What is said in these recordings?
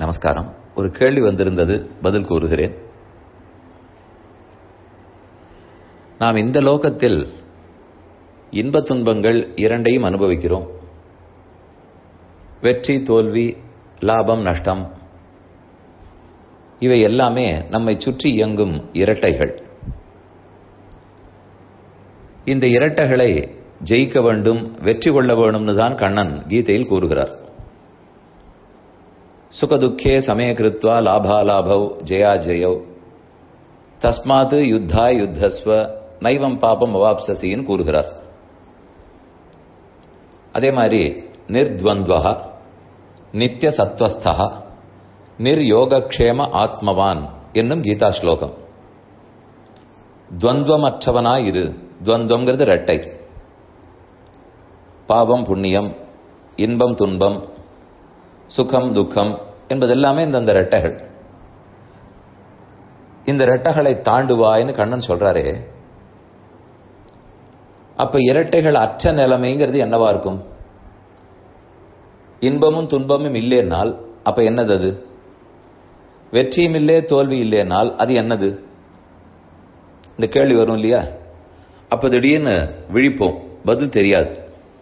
நமஸ்காரம் ஒரு கேள்வி வந்திருந்தது பதில் கூறுகிறேன் நாம் இந்த லோகத்தில் இன்ப துன்பங்கள் இரண்டையும் அனுபவிக்கிறோம் வெற்றி தோல்வி லாபம் நஷ்டம் இவை எல்லாமே நம்மை சுற்றி இயங்கும் இரட்டைகள் இந்த இரட்டைகளை ஜெயிக்க வேண்டும் வெற்றி கொள்ள வேண்டும்னு தான் கண்ணன் கீதையில் கூறுகிறார் சுகதுக்கே சமய கிருத்வா லாபாலாபவ் ஜெயா ஜெயவ் தஸ்மாத் யுத்தா யுத்தஸ்வ நைவம் பாபம் அவாப்சசின்னு கூறுகிறார் அதே மாதிரி நிர்த்வந்த்வா நித்திய சத்வஸ்தா நிர்யோகக்ஷேம ஆத்மவான் என்னும் கீதா ஸ்லோகம் துவந்துவமற்றவனாய் இரு துவந்துவங்கிறது ரெட்டை பாவம் புண்ணியம் இன்பம் துன்பம் சுகம் துக்கம் என்பதெல்லாமே இந்த ரெட்டைகள் இந்த ரெட்டைகளை தாண்டுவாய்னு கண்ணன் சொல்றாரே அப்ப இரட்டைகள் அற்ற நிலைமைங்கிறது என்னவா இருக்கும் இன்பமும் துன்பமும் இல்லைனால் அப்ப என்னது அது வெற்றியும் இல்லே தோல்வி இல்லைனால் அது என்னது இந்த கேள்வி வரும் இல்லையா அப்ப திடீர்னு விழிப்போம் பதில் தெரியாது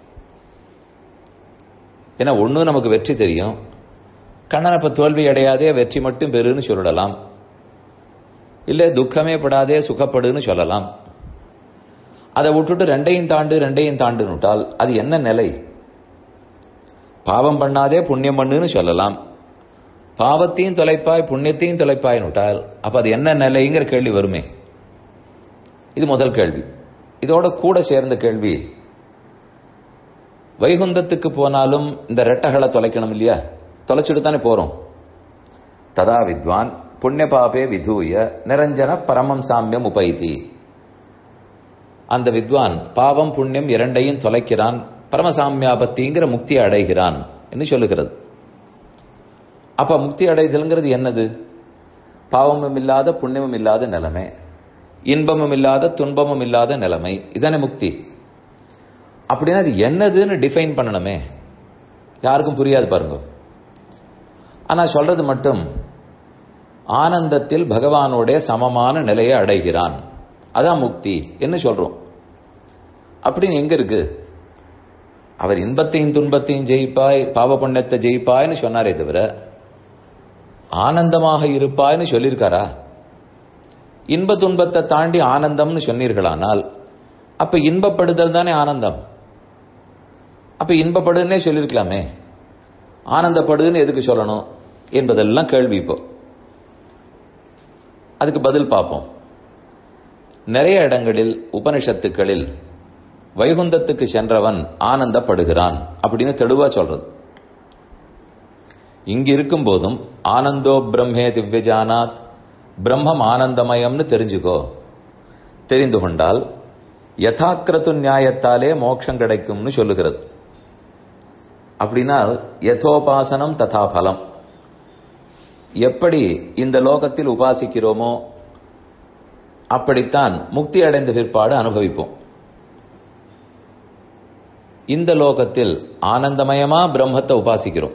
ஏன்னா ஒன்றும் நமக்கு வெற்றி தெரியும் கண்ணன் அப்ப தோல்வி அடையாதே வெற்றி மட்டும் பெறுன்னு சொல்லலாம் இல்லை துக்கமே படாதே சுகப்படுன்னு சொல்லலாம் அதை விட்டுட்டு ரெண்டையும் தாண்டு ரெண்டையும் தாண்டுனுட்டால் அது என்ன நிலை பாவம் பண்ணாதே புண்ணியம் பண்ணுன்னு சொல்லலாம் பாவத்தையும் தொலைப்பாய் புண்ணியத்தையும் தொலைப்பாய் நுட்டால் அப்ப அது என்ன நிலைங்கிற கேள்வி வருமே இது முதல் கேள்வி இதோட கூட சேர்ந்த கேள்வி வைகுந்தத்துக்கு போனாலும் இந்த ரெட்டகளை தொலைக்கணும் இல்லையா தொலைச்சிட்டு தானே போறோம் ததா வித்வான் புண்ணிய பாபே விதூய நிரஞ்சன பரமம் சாமியம் உபைதி அந்த வித்வான் பாவம் புண்ணியம் இரண்டையும் தொலைக்கிறான் பரமசாமியாபத்திங்கிற முக்தியை அடைகிறான் என்று சொல்லுகிறது அப்ப முக்தி அடைதல்ங்கிறது என்னது பாவமும் இல்லாத புண்ணியமும் இல்லாத நிலைமை இன்பமும் இல்லாத துன்பமும் இல்லாத நிலைமை இதானே முக்தி அப்படின்னா அது என்னதுன்னு டிஃபைன் பண்ணணுமே யாருக்கும் புரியாது பாருங்க ஆனா சொல்றது மட்டும் ஆனந்தத்தில் பகவானோட சமமான நிலையை அடைகிறான் அதான் முக்தி என்ன சொல்றோம் அப்படின்னு எங்க இருக்கு அவர் இன்பத்தையும் துன்பத்தையும் ஜெயிப்பாய் பாவ புண்ணியத்தை ஜெயிப்பாய்னு சொன்னாரே தவிர ஆனந்தமாக இருப்பாய்னு சொல்லியிருக்காரா இன்ப துன்பத்தை தாண்டி ஆனந்தம்னு சொன்னீர்களானால் அப்ப இன்பப்படுதல் தானே ஆனந்தம் அப்ப இன்பப்படுன்னே சொல்லியிருக்கலாமே ஆனந்தப்படுதுன்னு எதுக்கு சொல்லணும் என்பதெல்லாம் கேள்வி இப்போ அதுக்கு பதில் பார்ப்போம் நிறைய இடங்களில் உபனிஷத்துக்களில் வைகுந்தத்துக்கு சென்றவன் ஆனந்தப்படுகிறான் அப்படின்னு தெளிவா சொல்றது இங்க இருக்கும் போதும் ஆனந்தோ பிரம்மே திவ்யஜானாத் பிரம்மம் ஆனந்தமயம்னு தெரிஞ்சுக்கோ தெரிந்து கொண்டால் யதாக்கிரத்து நியாயத்தாலே மோட்சம் கிடைக்கும்னு சொல்லுகிறது அப்படின்னா யதோபாசனம் ததா பலம் எப்படி இந்த லோகத்தில் உபாசிக்கிறோமோ அப்படித்தான் முக்தி அடைந்த பிற்பாடு அனுபவிப்போம் இந்த லோகத்தில் ஆனந்தமயமா பிரம்மத்தை உபாசிக்கிறோம்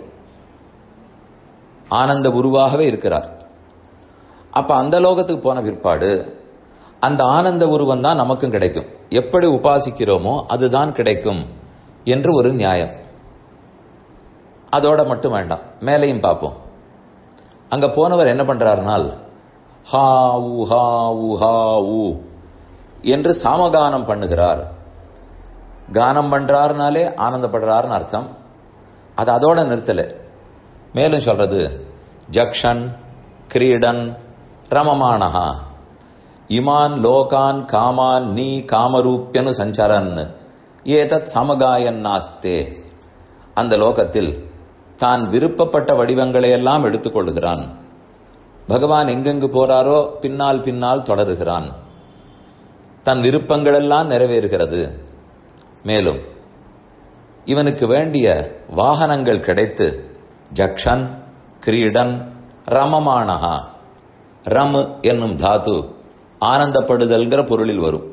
ஆனந்த உருவாகவே இருக்கிறார் அப்ப அந்த லோகத்துக்கு போன பிற்பாடு அந்த ஆனந்த உருவம் தான் நமக்கும் கிடைக்கும் எப்படி உபாசிக்கிறோமோ அதுதான் கிடைக்கும் என்று ஒரு நியாயம் அதோட மட்டும் வேண்டாம் மேலையும் பார்ப்போம் அங்க போனவர் என்ன பண்றாருனால் ஹா ஊ ஹா ஊ ஹா ஊ என்று சாமகானம் பண்ணுகிறார் கானம் பண்றாருனாலே ஆனந்தப்படுறாருன்னு அர்த்தம் அது அதோட நிறுத்தல மேலும் சொல்றது ஜக்ஷன் கிரீடன் ரமமானஹா இமான் லோகான் காமான் நீ காமரூப்பியனு சஞ்சரன் ஏதத் சமகாயன் நாஸ்தே அந்த லோகத்தில் தான் விருப்பப்பட்ட வடிவங்களை எல்லாம் எடுத்துக்கொள்கிறான் பகவான் எங்கெங்கு போறாரோ பின்னால் பின்னால் தொடருகிறான் தன் விருப்பங்களெல்லாம் நிறைவேறுகிறது மேலும் இவனுக்கு வேண்டிய வாகனங்கள் கிடைத்து ஜக்ஷன் கிரீடன் ரமமானஹா ரம் என்னும் தாது ஆனந்தப்படுதல்கிற பொருளில் வரும்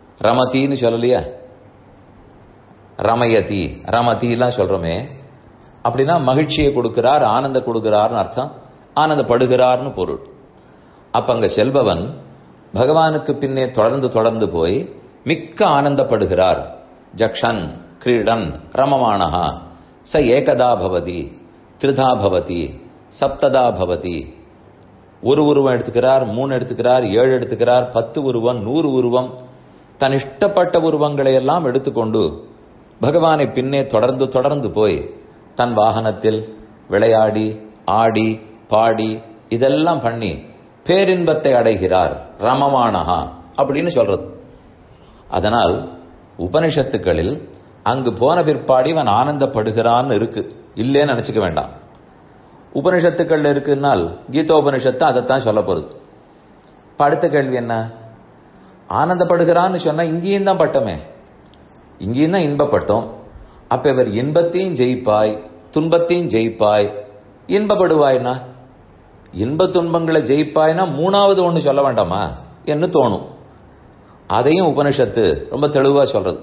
ரமதின்னு சொல்லலையா ரமயதி ரமதிலாம் சொல்றோமே அப்படின்னா மகிழ்ச்சியை கொடுக்கிறார் ஆனந்த கொடுக்கிறார்னு அர்த்தம் ஆனந்தப்படுகிறார்னு பொருள் அப்ப அங்க செல்பவன் பகவானுக்கு பின்னே தொடர்ந்து தொடர்ந்து போய் மிக்க ஆனந்தப்படுகிறார் ஜக்ஷன் கிரீடன் ரமமானஹா ச ஏகதா பவதி திருதா பவதி சப்ததா பவதி ஒரு உருவம் எடுத்துக்கிறார் மூணு எடுத்துக்கிறார் ஏழு எடுத்துக்கிறார் பத்து உருவம் நூறு உருவம் தன் இஷ்டப்பட்ட உருவங்களை எல்லாம் எடுத்துக்கொண்டு பகவானை பின்னே தொடர்ந்து தொடர்ந்து போய் தன் வாகனத்தில் விளையாடி ஆடி பாடி இதெல்லாம் பண்ணி பேரின்பத்தை அடைகிறார் ரமமானஹா அப்படின்னு சொல்றது அதனால் உபனிஷத்துக்களில் அங்கு போன பிற்பாடு இவன் ஆனந்தப்படுகிறான்னு இருக்கு இல்லேன்னு நினைச்சுக்க வேண்டாம் உபனிஷத்துக்கள்ல இருக்குன்னால் கீதோபனிஷத்து அதைத்தான் சொல்ல போகுது இப்ப அடுத்த கேள்வி என்ன ஆனந்தப்படுகிறான்னு சொன்னா இங்கேயும் தான் பட்டமே இங்கேயும் தான் இன்பப்பட்டோம் அப்ப இவர் இன்பத்தையும் ஜெயிப்பாய் துன்பத்தையும் ஜெயிப்பாய் இன்பப்படுவாய்னா இன்ப துன்பங்களை ஜெயிப்பாய்னா மூணாவது ஒன்று சொல்ல வேண்டாமா என்று தோணும் அதையும் உபனிஷத்து ரொம்ப தெளிவா சொல்றது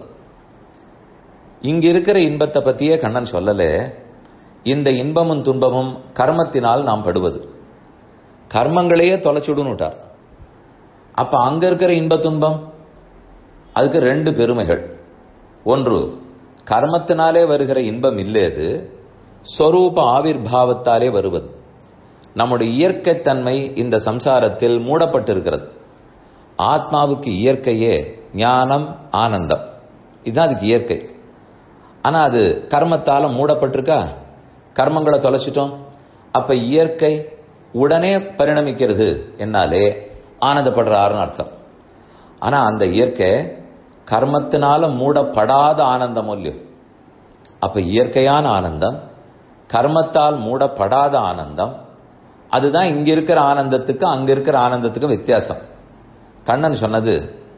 இங்க இருக்கிற இன்பத்தை பத்தியே கண்ணன் சொல்லல இந்த இன்பமும் துன்பமும் கர்மத்தினால் நாம் படுவது கர்மங்களையே தொலைச்சுடுன்னுட்டார் அப்ப அங்க இருக்கிற இன்ப துன்பம் அதுக்கு ரெண்டு பெருமைகள் ஒன்று கர்மத்தினாலே வருகிற இன்பம் இல்லேது ஸ்வரூப ஆவிர்பாவத்தாலே வருவது நம்முடைய இயற்கைத்தன்மை இந்த சம்சாரத்தில் மூடப்பட்டிருக்கிறது ஆத்மாவுக்கு இயற்கையே ஞானம் ஆனந்தம் இதுதான் அதுக்கு இயற்கை ஆனா அது கர்மத்தால மூடப்பட்டிருக்கா கர்மங்களை தொலைச்சிட்டோம் அப்ப இயற்கை உடனே பரிணமிக்கிறது என்னாலே ஆனந்தப்படுறாருன்னு அர்த்தம் ஆனா அந்த இயற்கை கர்மத்தினால மூடப்படாத ஆனந்தம் இல்லையோ அப்ப இயற்கையான ஆனந்தம் கர்மத்தால் மூடப்படாத ஆனந்தம் அதுதான் இங்க இருக்கிற ஆனந்தத்துக்கு அங்க இருக்கிற ஆனந்தத்துக்கு வித்தியாசம் கண்ணன் சொன்னது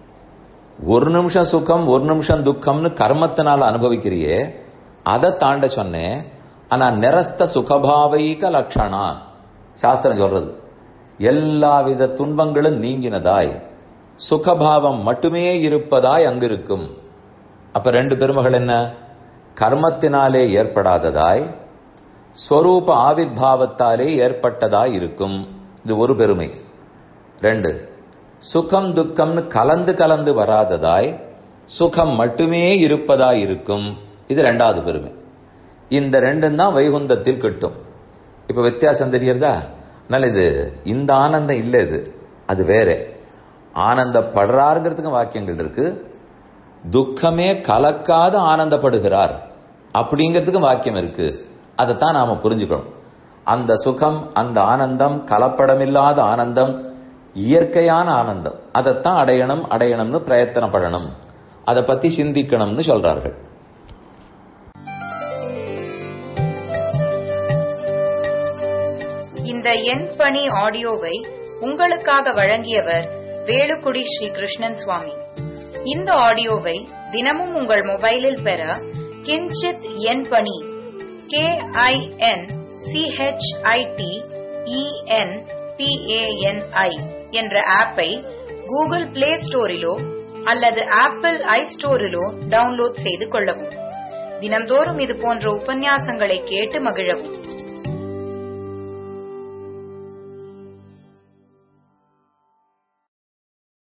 ஒரு நிமிஷம் சுகம் ஒரு நிமிஷம் துக்கம்னு கர்மத்தினால அனுபவிக்கிறியே அதை தாண்ட சொன்னேன் ஆனா நிரஸ்த சுகபாவைக லட்சணா சாஸ்திரம் சொல்றது எல்லா வித துன்பங்களும் நீங்கினதாய் சுகபாவம் மட்டுமே இருப்பதாய் அங்கிருக்கும் அப்ப ரெண்டு பெருமைகள் என்ன கர்மத்தினாலே ஏற்படாததாய் ஸ்வரூப ஆவிர்பாவத்தாலே ஏற்பட்டதாய் இருக்கும் இது ஒரு பெருமை ரெண்டு சுகம் துக்கம்னு கலந்து கலந்து வராததாய் சுகம் மட்டுமே இருப்பதாய் இருக்கும் இது ரெண்டாவது பெருமை இந்த ரெண்டும் தான் வைகுந்தத்தில் கிட்டும் இப்ப வித்தியாசம் தெரியறதா அதனால இது இந்த ஆனந்தம் இல்லை இது அது வேற ஆனந்தப்படுறாருங்கிறதுக்கு வாக்கியங்கள் இருக்கு துக்கமே கலக்காத ஆனந்தப்படுகிறார் அப்படிங்கிறதுக்கும் வாக்கியம் இருக்கு அதைத்தான் நாம புரிஞ்சுக்கணும் அந்த சுகம் அந்த ஆனந்தம் கலப்படமில்லாத ஆனந்தம் இயற்கையான ஆனந்தம் அதைத்தான் அடையணும் அடையணும்னு பிரயத்தனப்படணும் அதை பத்தி சிந்திக்கணும்னு சொல்றார்கள் இந்த எண் பணி ஆடியோவை உங்களுக்காக வழங்கியவர் வேலுக்குடி ஸ்ரீ கிருஷ்ணன் சுவாமி இந்த ஆடியோவை தினமும் உங்கள் மொபைலில் பெற கிஞ்சித் எண் பணி கே ஐ என் சிஹெச்ஐடி இஎன் பிஏஎன்ஐ என்ற ஆப்பை கூகுள் பிளே ஸ்டோரிலோ அல்லது ஆப்பிள் ஐ ஸ்டோரிலோ டவுன்லோட் செய்து கொள்ளவும் தினம்தோறும் இது போன்ற உபன்யாசங்களை கேட்டு மகிழவும்